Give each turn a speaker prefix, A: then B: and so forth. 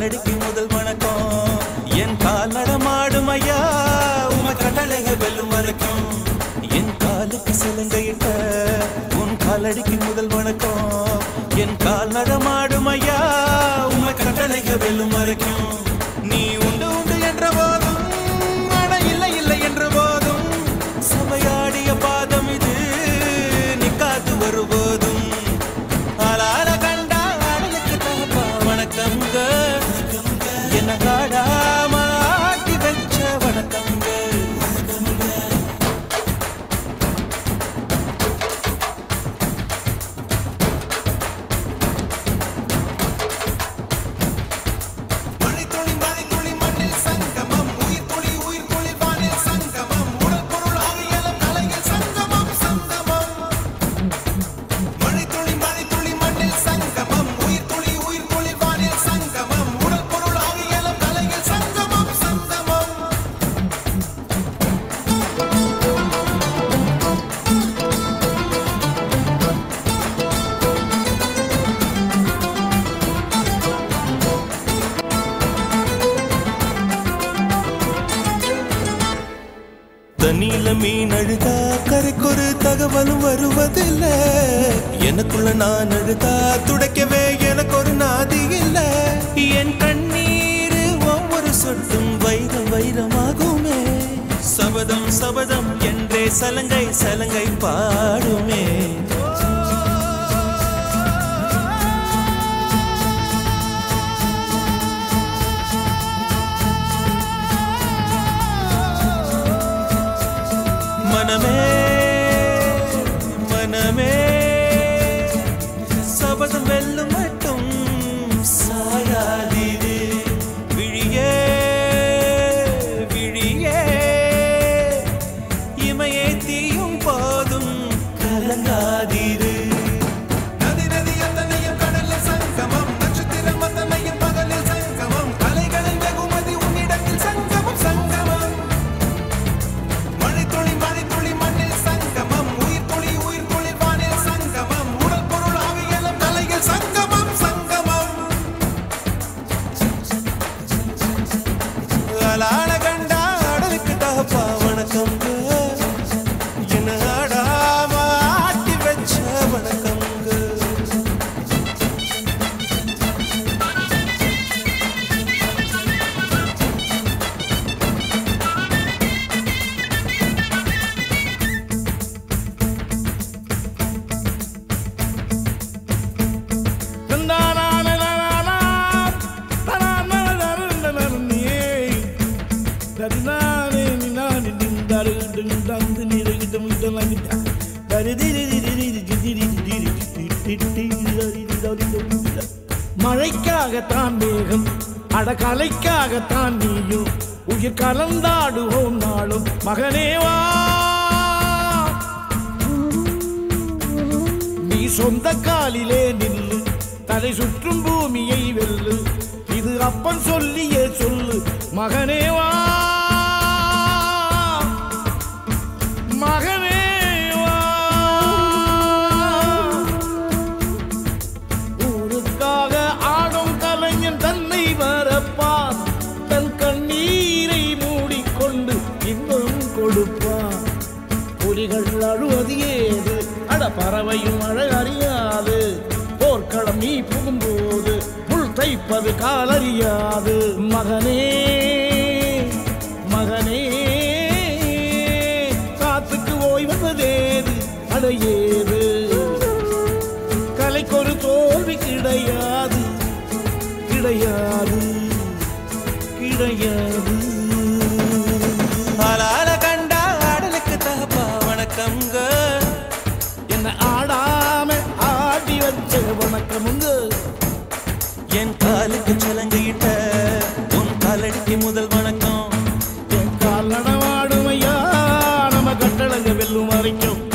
A: காலடிக்கு முதல் வணக்கம் என் கால் நடமாடும் ஐயா உம கட்டளைக வெல்லும் வரைக்கும் என் காலுக்கு சிலங்கையிட்ட உன் காலடிக்கு முதல் வணக்கம் என் கால் நடமாடும் ஐயா உம கட்டளைக வெல்லும் வரைக்கும் நீ உண்டு உண்டு என்ற போதும் அட இல்லை இல்லை என்ற போதும் சபையாடிய பாதம் இது நிக்காது வருபோதும் ஆளால கண்டா ஆடலுக்கு தகப்பா வணக்கம்ங்க என்ன காடாம ஆட்டி வச்ச வணக்கம்ங்க
B: மழைத்துளி மழைத்துளி மண்ணில் சங்கமம் உயிர் துளி உயிர் துளி வானில் சங்கமம் உடல் பொருள் ஆவியலம் கலையில் சங்கமம் சங்கமம் மழைத்துளி மழைத்துளி மண்ணில் சங்கமம் உயிர் துளி உயிர் துளி வானில் சங்கமம் உடல் பொருள் ஆவியலம் கலையில் சங்கமம் சங்கமம்
A: தண்ணியில மீன் அழுதா கரைக்கொரு தகவலும் வருவதில்ல எனக்குள்ள நான் அழுதா துடைக்கவே எனக்கு ஒரு நாதி இல்ல என் கண்ணீர் ஒவ்வொரு சொட்டும் வைரம் வைரமாகுமே சபதம் சபதம் என்றே சலங்கை சலங்கை பாடுமே மனமே மனமே சபதம் வெல்லும் மட்டும் சாயாதீது விழியே விழியே இமையே தீயும் போதும் கலங்காதீரு
B: நதி நதி அத்தனையும் கடலில் சங்கமம் நட்சத்திரம் அத்தனையும் பகலில் சங்கமம் கலைகளின் வெகுமதி உன்னிடத்தில் சங்கமம் சங்கமம் மழைத்துளி மழைத்துளி மண்ணில் சங்கமம் உயிர் துளி உயிர் துளி வானில் சங்கமம் உடல் பொருள் ஆவியலம் கலையில் சங்கமம் சங்கமம்
A: அலாட கண்டா அடலுக்கு தகப்பா வணக்கம்ங்க என்ன ஆடாம ஆட்டி வச்ச வணக்கம்ங்க
C: மழைக்காகத்தான் மேகம் அடகலைக்காகத்தான் நீயும் உயிர் கலந்தாடுவோம் நாளும் மகனேவா நீ சொந்த காலிலே நில்லு தலை சுற்றும் பூமியை வெல்லு இது அப்பன் சொல்லியே சொல்லு மகனேவா மகனேவா ஊருக்காக ஆடும் கலைஞன் தன்னை வரப்பான் தன் கண்ணீரை மூடிக்கொண்டு இன்பம் கொடுப்பான் புலிகள் அழுவது ஏது அட பறவையும் அழ அறியாது போர்க்களம் நீ புகும்போது புல் தைப்பது காலறியாது மகனே மகனே காத்துக்கு ஓய்வதேது அடையேது கலைக்கொரு தோல்வி கிடையாது கிடையாது கிடையாது
A: ஆளால கண்டா ஆடலுக்கு தகப்பா வணக்கம்ங்க
C: என்ன ஆடாம ஆடி வச்ச வணக்கமுங்க
A: என் காலுக்கு சலங்கையிட்ட உன் காலடிக்கு முதல் வணக்கம்
C: என் கால் நடமாடும் ஐயா நம்ம கட்டளங்க வெல்லும் வரைக்கும்